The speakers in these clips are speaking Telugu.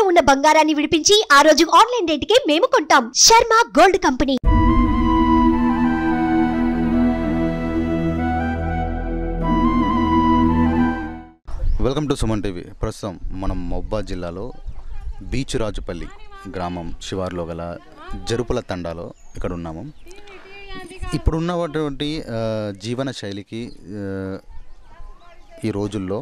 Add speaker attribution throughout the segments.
Speaker 1: ఉన్న బంగారాన్ని విడిపించి ఆ రోజు ఆన్లైన్ రేటుకే మేము కొంటాం Sharma gold company
Speaker 2: welcome to Suman TV ప్రస్తుతం మనం మహబాద్ జిల్లాలో బీచ్ రాజుపల్లి గ్రామం శివార్లో గల జరుపుల తండాలో ఇక్కడ ఉన్నాము ఇప్పుడు ఉన్నటువంటి ఆ, జీవన శైలికి ఆ, ఈ రోజుల్లో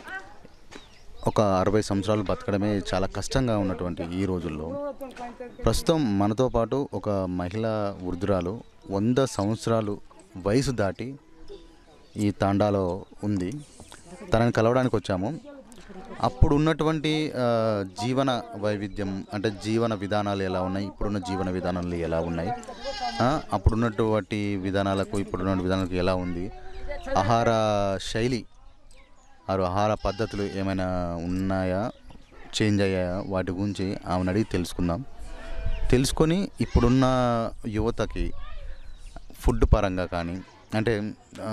Speaker 2: ఒక అరవై సంవత్సరాలు బతకడమే చాలా కష్టంగా ఉన్నటువంటి ఈ రోజుల్లో ప్రస్తుతం మనతో పాటు ఒక మహిళా వృద్ధురాలు వంద సంవత్సరాలు వయసు దాటి ఈ తాండాలో ఉంది తనని కలవడానికి వచ్చాము అప్పుడు ఉన్నటువంటి ఆ, జీవన వైవిధ్యం అంటే జీవన విధానాలు ఎలా ఉన్నాయి ఇప్పుడున్న జీవన విధానాలు ఎలా ఉన్నాయి ఆ, అప్పుడున్నటువంటి విధానాలకు ఇప్పుడున్న విధానాలకు ఎలా ఉంది ఆహార శైలి ఆరు ఆహార పద్ధతులు ఏమైనా ఉన్నాయా చేంజ్ అయ్యాయా వాటి గురించి ఆమెను అడిగి తెలుసుకుందాం తెలుసుకొని ఇప్పుడున్న యువతకి ఫుడ్ పరంగా కానీ అంటే ఆ,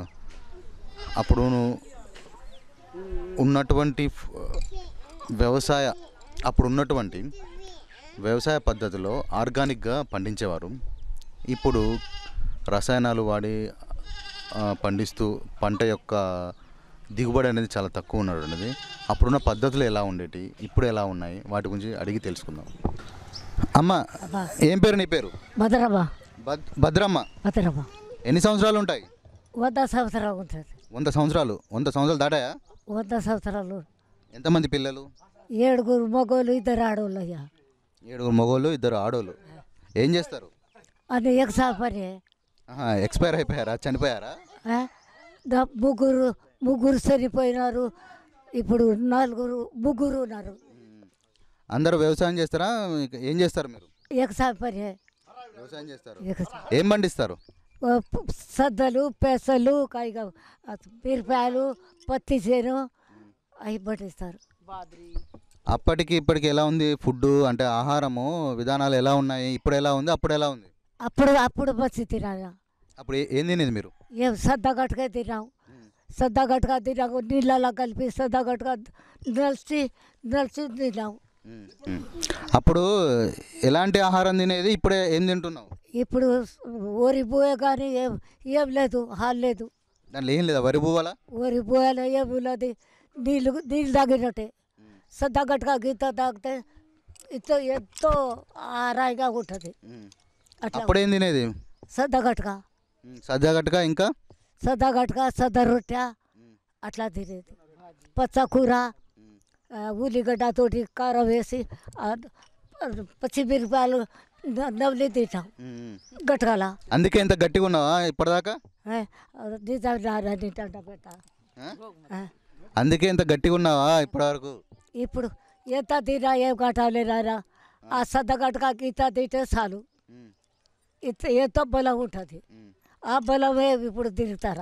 Speaker 2: అప్పుడు ఉన్నటువంటి ఫ్- వ్యవసాయ అప్పుడు ఉన్నటువంటి వ్యవసాయ పద్ధతిలో ఆర్గానిక్గా పండించేవారు ఇప్పుడు రసాయనాలు వాడి ఆ, పండిస్తూ పంట యొక్క దిగుబడి అనేది చాలా తక్కువ ఉండడం అనేది అప్పుడున్న పద్ధతులు ఎలా ఉండేటి ఇప్పుడు ఎలా ఉన్నాయి వాటి గురించి అడిగి తెలుసుకుందాం అమ్మ ఏం పేరు నీ పేరు
Speaker 3: భద్రమా
Speaker 2: భద్ భద్రమ్మ
Speaker 3: భద్రమా
Speaker 2: ఎన్ని సంవత్సరాలు ఉంటాయి
Speaker 3: వంద సంవత్సరాలు ఉంటుంది
Speaker 2: వంద సంవత్సరాలు వంద సంవత్సరాలు దాటాయా
Speaker 3: వంద సంవత్సరాలు
Speaker 2: ఎంతమంది పిల్లలు
Speaker 3: ఏడుగురు మగోళ్ళు ఇద్దరు ఆడవాళ్ళు అయ్యా
Speaker 2: ఏడుగురు మగోళ్ళు ఇద్దరు ఆడోళ్ళు ఏం చేస్తారు
Speaker 3: అది ఎక్సా పని
Speaker 2: ఆహా, ఎక్స్పైర్ అయిపోయారా చనిపోయారా
Speaker 3: ఆ? దా- ముగ్గురు ముగ్గురు చనిపోయినారు ఇప్పుడు నలుగురు ముగ్గురు ఉన్నారు
Speaker 2: అందరూ వ్యవసాయం చేస్తారా ఇక ఏం చేస్తారు మీరు
Speaker 3: ఎక్సా పని
Speaker 2: వ్యవసాయం చేస్తారు
Speaker 3: ఎక్సా
Speaker 2: ఏం పండిస్తారు
Speaker 3: ఓ పు- సద్దలు పెసలు కాయగా మిరపాయలు పత్తి చేను అవి పట్టిస్తారు
Speaker 2: అప్పటికి ఇప్పటికి ఎలా ఉంది ఫుడ్ అంటే ఆహారము విధానాలు ఎలా ఉన్నాయి ఇప్పుడు ఎలా ఉంది అప్పుడు ఎలా ఉంది
Speaker 3: అప్పుడు అప్పుడు పచ్చి తినాలి
Speaker 2: అప్పుడు ఏ- ఏం తినేది మీరు
Speaker 3: ఏం సద్దగట్టుగా తిన్నాం సద్దగట్టుగా తిన్నాము నీళ్ళలో కలిపి సద్దగట్టుగా నలిచి నలిచి తిన్నాం
Speaker 2: ఉమ్. అప్పుడు ఎలాంటి ఆహారం తినేది ఇప్పుడే ఏం తింటున్నావు
Speaker 3: ఇప్పుడు ఓరి పోయే కానీ ఏం ఏం లేదు హాల్ లేదు
Speaker 2: దాంట్లో ఏం లేదా వరి పువ్వాలా
Speaker 3: ఓరి పోయాలో ఏం లేదు నీళ్ళు నీళ్ళు తాగినట్టే సద్దగట్టుగా గీత తాగితే ఎంతో ఎంతో ఆరాయిగా ఉంటుంది అట్లా
Speaker 2: అప్పుడు ఏం తినేది
Speaker 3: సద్దగట్టుగా
Speaker 2: సజ్జగట్టుగా ఇంకా
Speaker 3: సద్దగట్టుగా సద్ద రొట్టె అట్లా తినేది పచ్చకూర ఆ, ఉల్లిగడ్డతోటి కారం వేసి ఆ, ఆ, పచ్చిమిరపకాయలు న- నవ్వులి తింటాం గట్కాల
Speaker 2: అందుకే ఇంత గట్టిగా ఉన్నావా ఇప్పటిదాకా
Speaker 3: నిజంగా తింటాంట పెట్ట
Speaker 2: ఆ?
Speaker 3: ఆ,
Speaker 2: అందుకే ఇంత గట్టిగా ఉన్నావా ఇప్పటివరకు
Speaker 3: ఇప్పుడు ఎంత తినా ఏం కట్టాలి నాయన ఆ సద్దగట్టుగా గీత తింటే చాలు ఇంత ఎంతో బలం ఉంటుంది ఆ బలమే ఇప్పుడు తిరుగుతారా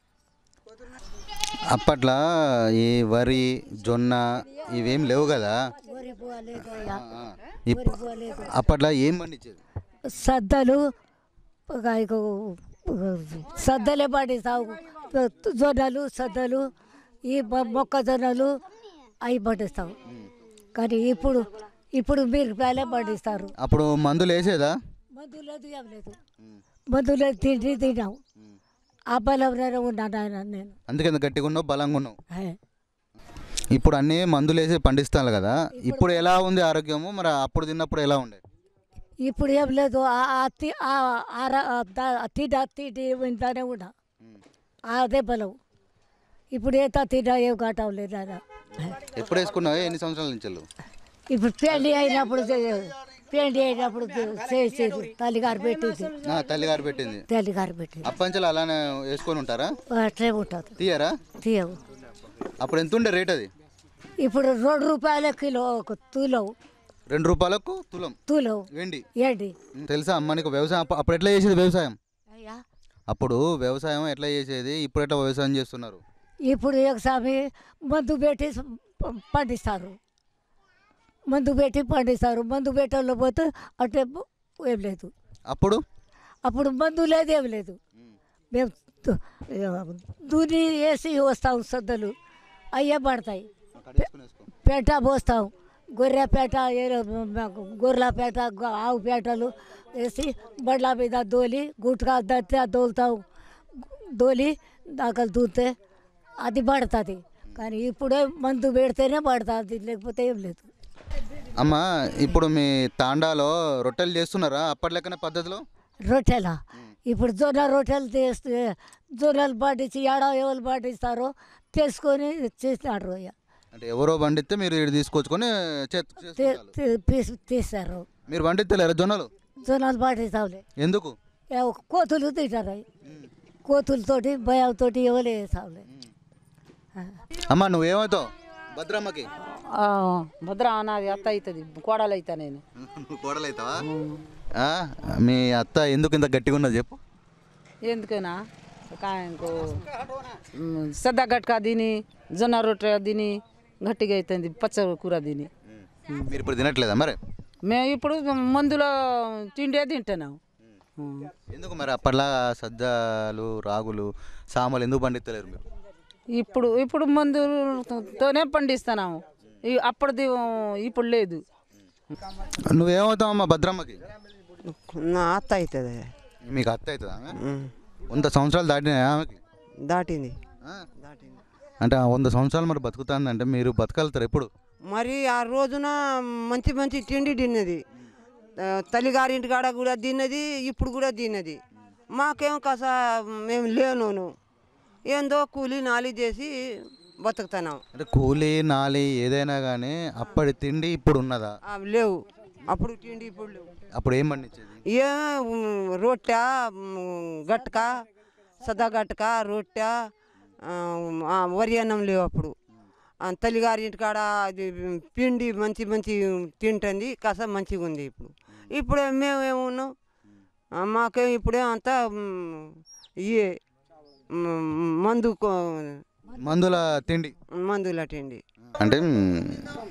Speaker 2: అప్పట్లో ఈ వరి జొన్న ఇవేం లేవు కదా
Speaker 3: వరి పోలేదు అయ్యా.
Speaker 2: ఆ, ఇప్- అప్పట్లో ఏం పండించేది
Speaker 3: సద్దలు ఒక ఇక సద్దలే పండిస్తావు జొన్నలు సద్దలు ఈ మొ- మొక్కజొన్నలు అవి పండిస్తాం కానీ ఇప్పుడు ఇప్పుడు మిరపకాయలే పండిస్తారు
Speaker 2: అప్పుడు మందులు వేసేదా
Speaker 3: మందు లేదు ఏం లేదు మందు లేదు తిండి తిన్నాం ఆ బలంలోనే ఉన్నాను ఆయన నేను
Speaker 2: అందుకే ఇంత గట్టిగా ఉన్నావు బలంగా ఉన్నావు
Speaker 3: హే.
Speaker 2: ఇప్పుడు అన్నీ మందులు వేసి పండిస్తాను కదా ఇప్పుడు ఎలా ఉంది ఆరోగ్యము మరి అప్పుడు తిన్నప్పుడు ఎలా ఉండే
Speaker 3: ఇప్పుడు ఏం లేదు ఆ- ఆ తి- ఆ- ఆ ర- ఆ ద- ఆ తిండి ఆ తిండి వింటానే ఉన్నా అదే బలం ఇప్పుడు ఎంత తిన్నా ఏం కావటం లేదు ఆయన
Speaker 2: ఎప్పుడు వేసుకున్నావు ఎన్ని సంవత్సరాల నుంచి వెళ్ళు?
Speaker 3: ఇప్పుడు పెళ్లి అయినప్పుడు చే- పెళ్లి అయినప్పుడు చేసేది తల్లిగారు పెట్టింది
Speaker 2: నా తల్లిగారు పెట్టింది
Speaker 3: తల్లిగారు పెట్టింది
Speaker 2: అప్పంచలు అలానే వేసుకొని ఉంటారా
Speaker 3: అట్లే ఉంటుంది
Speaker 2: తీయరా
Speaker 3: తీయవు
Speaker 2: అప్పుడు ఎంత ఉండే రేట్ అది
Speaker 3: ఇప్పుడు రెండు రూపాయల కిలో ఒక తులవు
Speaker 2: రెండు రూపాయలకు తులం
Speaker 3: తులవు
Speaker 2: వెండి
Speaker 3: ఏంటి
Speaker 2: తెలుసా అమ్మ నీకు వ్యవసాయం అప్ప- అప్పుడు ఎట్లా చేసేది వ్యవసాయం
Speaker 3: అయ్యా
Speaker 2: అప్పుడు వ్యవసాయం ఎట్లా చేసేది ఇప్పుడు ఎట్లా వ్యవసాయం చేస్తున్నారు
Speaker 3: ఇప్పుడు ఒకసారి మందు పెట్టి ప- పండిస్తారు మందు పెట్టి పండిస్తారు మందు పెట్టాలో పోతే అంటే ఏం లేదు
Speaker 2: అప్పుడు
Speaker 3: అప్పుడు మందు లేదు ఏం లేదు మేము దు- దుని వేసి వస్తాం సద్దలు అయ్యే పడతాయి పెంట పోస్తాం గొర్రెపేట ఏ- గొర్రెలపేట గ- ఆవుపేటలు వేసి బండ్ల మీద దోలి గుట్కా దత్తే దోలుతావు దోలి దాకలు దూతే అది పడుతుంది కానీ ఇప్పుడే మందు పెడితేనే పడుతుంది లేకపోతే ఏం లేదు
Speaker 2: అమ్మ ఇప్పుడు మీ తాండాలో రొట్టెలు చేస్తున్నారా అప్పటి లెక్కనే పద్ధతిలో
Speaker 3: రొట్టెల ఇప్పుడు జొన్న రొట్టెలు తీస్తే జొన్నలు పాటించి ఏడ ఎవరు పాటిస్తారో తీసుకొని చేసినారు ఇక.
Speaker 2: అంటే ఎవరో వండితే మీరు ఇక్కడ తీసుకొచ్చుకొని చే-
Speaker 3: తీ-
Speaker 2: చేసుకుంటారు.
Speaker 3: తీ- పీస్- తీస్తారు
Speaker 2: మీరు వండితలేరా జొన్నలు
Speaker 3: జొన్నలు పాటిస్తావులే
Speaker 2: ఎందుకు
Speaker 3: ఏ ఒక కోతులు తింటారు అవి కోతులతోటి భయంతోటి ఎవరు వేసావులే
Speaker 2: అమ్మ నువ్వేమవుతావు భద్రమ్మకి
Speaker 4: ఆ, భద్ర నాది అత్త అవుతుంది కోడలు అవుతా నేను
Speaker 2: నువ్వు కోడలవుతావా ఆ? మీ అత్త ఎందుకు ఇంత గట్టిగా ఉన్నది చెప్పు
Speaker 4: ఎందుకైనా కాయకు సద్దా గట్క తిని జొన్న రొట్టె తిని గట్టిగా అవుతుంది పచ్చ కూర తిని
Speaker 2: మీరు ఇప్పుడు తినట్లేదా మరి
Speaker 4: మేము ఇప్పుడు మందులో తిండే తింటున్నాం
Speaker 2: ఎందుకు మరి అప్పట్లో సజ్జలు రాగులు సామలు ఎందుకు పండిస్తలేరు మీరు
Speaker 4: ఇప్పుడు ఇప్పుడు మందుతోనే పండిస్తున్నాము ఈ- అప్పటిది ఇప్పుడు లేదు
Speaker 2: నువ్వేమవుతావు అమ్మ భద్రమ్మకి
Speaker 5: నా అత్త అవుతుంది
Speaker 2: మీకు అత్త అవుతుందా ఆమె? వంద సంవత్సరాలు దాటినాయా ఆమెకి
Speaker 5: దాటింది
Speaker 2: ఆ?
Speaker 5: దాటింది
Speaker 2: అంటే ఆ వంద సంవత్సరాలు మరి బతుకుతాందంటే మీరు బతకలుతారు ఎప్పుడు
Speaker 5: మరి ఆ రోజున మంచి మంచి తిండి తిన్నది ఆ, తల్లిగారింటి కాడ కూడా తిన్నది ఇప్పుడు కూడా తిన్నది మాకేం కాస మేము లేను ఏందో కూలి నాలి చేసి బతుకుతున్నాం
Speaker 2: అంటే కూలి నాలి ఏదైనా కానీ అప్పటి తిండి ఇప్పుడు ఉన్నదా
Speaker 5: ఆ, లేవు అప్పుడు తిండి ఇప్పుడు లేవు
Speaker 2: అప్పుడు ఏం పండించేది
Speaker 5: ఏ ఉమ్, రొట్టె ఉమ్, గట్క సదా గట్క రొట్టె ఆ, ఆ, వరి అన్నం లేవు అప్పుడు ఆ, తల్లిగారింటి కాడ అది పిండి మంచి మంచి తింటుంది కాస మంచిగా ఉంది ఇప్పుడు ఇప్పుడు మేమేమున్నాం ఆ, మాకేం ఇప్పుడే అంతా ఉమ్, ఇయే ఉమ్, మందు కో-
Speaker 2: మందుల తిండి
Speaker 5: మందుల తిండి
Speaker 2: అంటే మ్,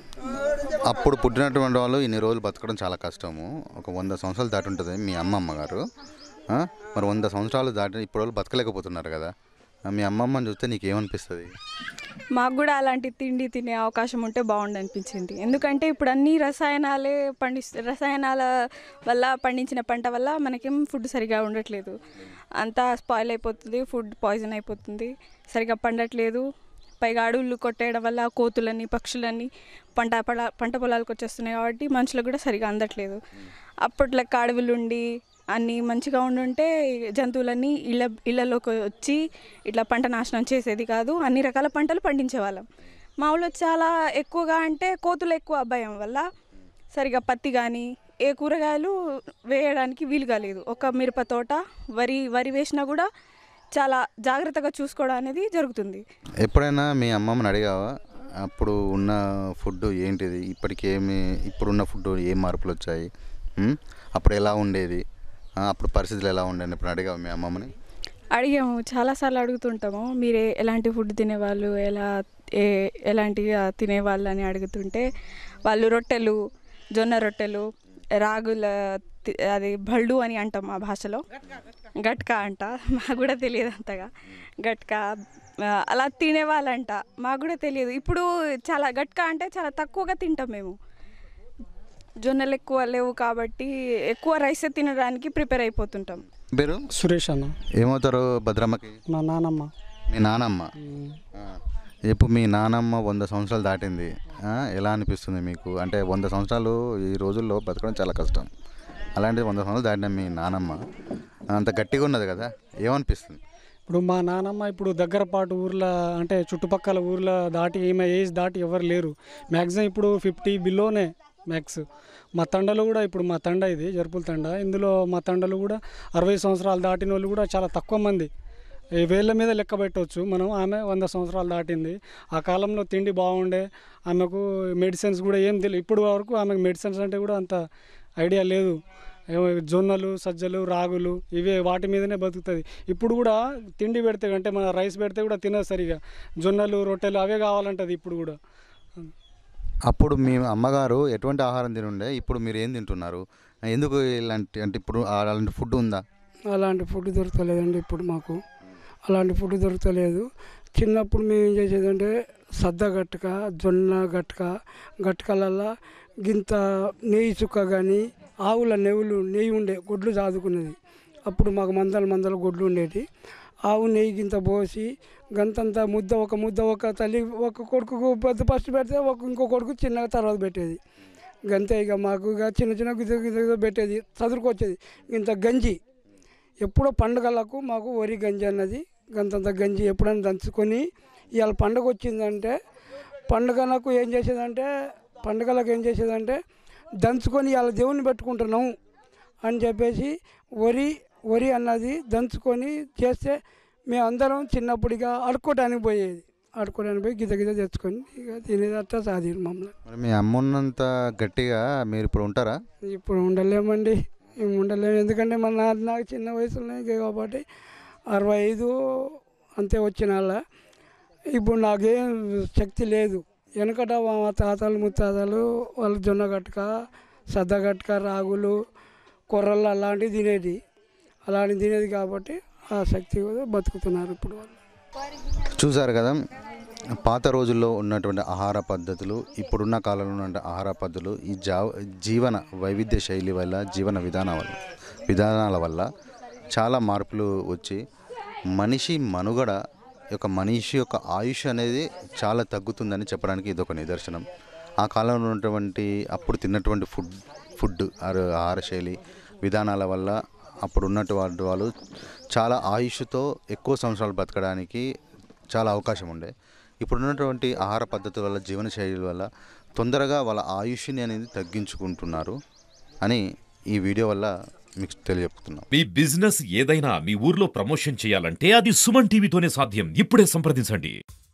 Speaker 2: అప్పుడు పుట్టినటువంటి వాళ్ళు ఇన్ని రోజులు బతకడం చాలా కష్టము ఒక వంద సంవత్సరాలు దాటి ఉంటుంది మీ అమ్మమ్మ గారు ఆ? మరి వంద సంవత్సరాలు దాటి ఇప్పుడు వాళ్ళు బతకలేకపోతున్నారు కదా ఆ, మీ అమ్మమ్మని చూస్తే నీకు ఏమనిపిస్తుంది
Speaker 6: మాకు కూడా అలాంటి తిండి తినే అవకాశం ఉంటే బాగుండు అనిపించింది ఎందుకంటే ఇప్పుడు అన్ని రసాయనాలే పండిస్తు రసాయనాల వల్ల పండించిన పంట వల్ల మనకేం ఫుడ్ సరిగా ఉండట్లేదు అంతా స్పాయిల్ అయిపోతుంది ఫుడ్ పాయిజన్ అయిపోతుంది సరిగా పండట్లేదు పైగా అడవులు కొట్టేయడం వల్ల కోతులని పక్షులని పంట పొలా పంట పొలాలకు వచ్చేస్తున్నాయి కాబట్టి మనుషులకు కూడా సరిగా అందట్లేదు అప్పట్లో అడవులు ఉండి అన్నీ మంచిగా ఉండుంటే జంతువులన్నీ ఇళ్ళ ఇళ్ళలోకి వచ్చి ఇట్లా పంట నాశనం చేసేది కాదు అన్ని రకాల పంటలు పండించేవాళ్ళం మా ఊళ్ళో చాలా ఎక్కువగా అంటే కోతులు ఎక్కువ భయం వల్ల సరిగా పత్తి కానీ ఏ కూరగాయలు వేయడానికి వీలుగా లేదు ఒక మిరప తోట వరి వరి వేసినా కూడా చాలా జాగ్రత్తగా చూసుకోవడం అనేది జరుగుతుంది
Speaker 2: ఎప్పుడైనా మీ అమ్మమ్మని అడిగావా అప్పుడు ఉన్న ఫుడ్ ఏంటిది ఇప్పటికేమి ఇప్పుడున్న ఫుడ్ ఏం మార్పులు వచ్చాయి ఉమ్? అప్పుడు ఎలా ఉండేది ఆ, అప్పుడు పరిస్థితులు ఎలా ఉండేది ఇప్పుడు అడిగావు మీ అమ్మమ్మని
Speaker 6: అడిగాము చాలాసార్లు అడుగుతుంటాము మీరే ఎలాంటి ఫుడ్ తినేవాళ్ళు ఎలా ఏ ఎలాంటి తినేవాళ్ళు అని అడుగుతుంటే వాళ్ళు రొట్టెలు జొన్న రొట్టెలు రాగుల తి- అది బళ్ళు అని అంటాం మా భాషలో గట్క అంట మాకు కూడా తెలియదు అంతగా గట్క ఆ, అలా తినేవాళ్ళంట మాకు కూడా తెలియదు ఇప్పుడు చాలా గట్క అంటే చాలా తక్కువగా తింటాం మేము జొన్నలు ఎక్కువ లేవు కాబట్టి ఎక్కువ రైస్ తినడానికి ప్రిపేర్ అయిపోతుంటాం
Speaker 2: పేరు
Speaker 7: సురేష్ అన్న
Speaker 2: ఏమవుతారు భద్రమ్మకి
Speaker 7: మా నానమ్మ
Speaker 2: మీ నానమ్మ ఆ. ఇప్పుడు మీ నానమ్మ వంద సంవత్సరాలు దాటింది ఆ, ఎలా అనిపిస్తుంది మీకు అంటే వంద సంవత్సరాలు ఈ రోజుల్లో బతకడం చాలా కష్టం అలాంటిది వంద సంవత్సరాలు దాటిన మీ నానమ్మ అంత గట్టిగా ఉన్నది కదా ఏమనిపిస్తుంది
Speaker 7: ఇప్పుడు మా నానమ్మ ఇప్పుడు దగ్గర పాటు ఊర్లో అంటే చుట్టుపక్కల ఊర్లో దాటి ఈమె ఏజ్ దాటి ఎవరు లేరు మ్యాక్సిమం ఇప్పుడు ఫిఫ్టీ బిలోనే మ్యాక్స్ మా తండలో కూడా ఇప్పుడు మా తండ ఇది జరుపుల తండ ఇందులో మా తండలో కూడా అరవై సంవత్సరాలు దాటిన వాళ్ళు కూడా చాలా తక్కువ మంది ఈ వేళ్ళ మీద లెక్క పెట్టవచ్చు మనం ఆమె వంద సంవత్సరాలు దాటింది ఆ కాలంలో తిండి బాగుండే ఆమెకు మెడిసిన్స్ కూడా ఏం తెలియదు ఇప్పుడు వరకు ఆమెకు మెడిసిన్స్ అంటే కూడా అంత ఐడియా లేదు ఏమో జొన్నలు సజ్జలు రాగులు ఇవే వాటి మీదనే బతుకుతుంది ఇప్పుడు కూడా తిండి పెడితే అంటే మన రైస్ పెడితే కూడా తినదు సరిగా జొన్నలు రొట్టెలు అవే కావాలంటది ఇప్పుడు కూడా
Speaker 2: అప్పుడు మీ అమ్మగారు ఎటువంటి ఆహారం తినుండే ఇప్పుడు మీరు ఏం తింటున్నారు ఎందుకు ఇలాంటి అంటే ఇప్పుడు అలాంటి ఫుడ్ ఉందా
Speaker 8: అలాంటి ఫుడ్ దొరకలేదండి ఇప్పుడు మాకు అలాంటి ఫుడ్ దొరకలేదు చిన్నప్పుడు మేము ఏం చేసేదంటే సద్ద గట్క జొన్న గట్క గట్కలల్లా గింత నెయ్యి చుక్క కానీ ఆవుల నెవులు నెయ్యి ఉండే గొడ్లు చాదుకునేది అప్పుడు మాకు మందల మందల గొడ్లు ఉండేటి ఆవు నెయ్యి గింత పోసి గంతంత ముద్ద ఒక ముద్ద ఒక తల్లి ఒక కొడుకు పెద్ద ఫస్ట్ పెడితే ఒక ఇంకో కొడుకు చిన్నగా తర్వాత పెట్టేది గంతే ఇక మాకు ఇక చిన్న చిన్న గిద్ద గిద్ద గిద్ద పెట్టేది చదువుకొచ్చేది ఇంత గంజి ఎప్పుడో పండుగలకు మాకు వరి గంజి అన్నది గంతంత గంజి ఎప్పుడైనా దంచుకొని ఇవాళ పండుగ వచ్చిందంటే పండుగలకు ఏం చేసేదంటే పండుగలకు ఏం చేసేదంటే దంచుకొని ఇవాళ దేవుని పెట్టుకుంటున్నాము అని చెప్పేసి వరి వరి అన్నది దంచుకొని చేస్తే మేమందరం చిన్నప్పుడు ఇక అడుక్కోవడానికి పోయేది అడుక్కోవడానికి పోయి గిద గిద తెచ్చుకొని ఇక తినేది అట్లా సాధి మమ్మల్ని
Speaker 2: మరి మీ అమ్మ ఉన్నంత గట్టిగా మీరు ఇప్పుడు ఉంటారా
Speaker 8: ఇప్పుడు ఉండలేమండి మేము ఉండలేము ఎందుకంటే మా నాన్న నాకు చిన్న వయసులోనే కాబట్టి అరవై ఐదు అంతే వచ్చిన వాళ్ళ ఇప్పుడు నాకేం శక్తి లేదు వెనకట మా తాతలు ముత్తాతలు వాళ్ళు జొన్న గట్క సద్ద గట్క రాగులు కొర్రలు అలాంటివి తినేది అలాంటివి తినేది కాబట్టి ఆ శక్తి కూడా బతుకుతున్నారు ఇప్పుడు వాళ్ళు
Speaker 2: చూసారు కదా పాత రోజుల్లో ఉన్నటువంటి ఆహార పద్ధతులు ఇప్పుడున్న కాలంలో ఉన్న ఆహార పద్ధతులు ఈ జా జీవన వైవిధ్య శైలి వల్ల జీవన విధానం వల్ల విధానాల వల్ల చాలా మార్పులు వచ్చి మనిషి మనుగడ యొక్క మనిషి యొక్క ఆయుష్ అనేది చాలా తగ్గుతుందని చెప్పడానికి ఇది ఒక నిదర్శనం ఆ కాలంలో ఉన్నటువంటి అప్పుడు తిన్నటువంటి ఫుడ్ ఫుడ్ ఆరు- ఆహార శైలి విధానాల వల్ల అప్పుడు ఉన్నటువంటి వాళ్ళు చాలా ఆయుష్తో ఎక్కువ సంవత్సరాలు బతకడానికి చాలా అవకాశం ఉండే ఇప్పుడు ఉన్నటువంటి ఆహార పద్ధతుల వల్ల జీవన శైలి వల్ల తొందరగా వాళ్ళ ఆయుష్ని అనేది తగ్గించుకుంటున్నారు అని ఈ వీడియో వల్ల మీకు తెలియజెప్తున్నాం
Speaker 9: మీ బిజినెస్ ఏదైనా మీ ఊర్లో ప్రమోషన్ చేయాలంటే అది సుమన్ టీవీతోనే సాధ్యం ఇప్పుడే సంప్రదించండి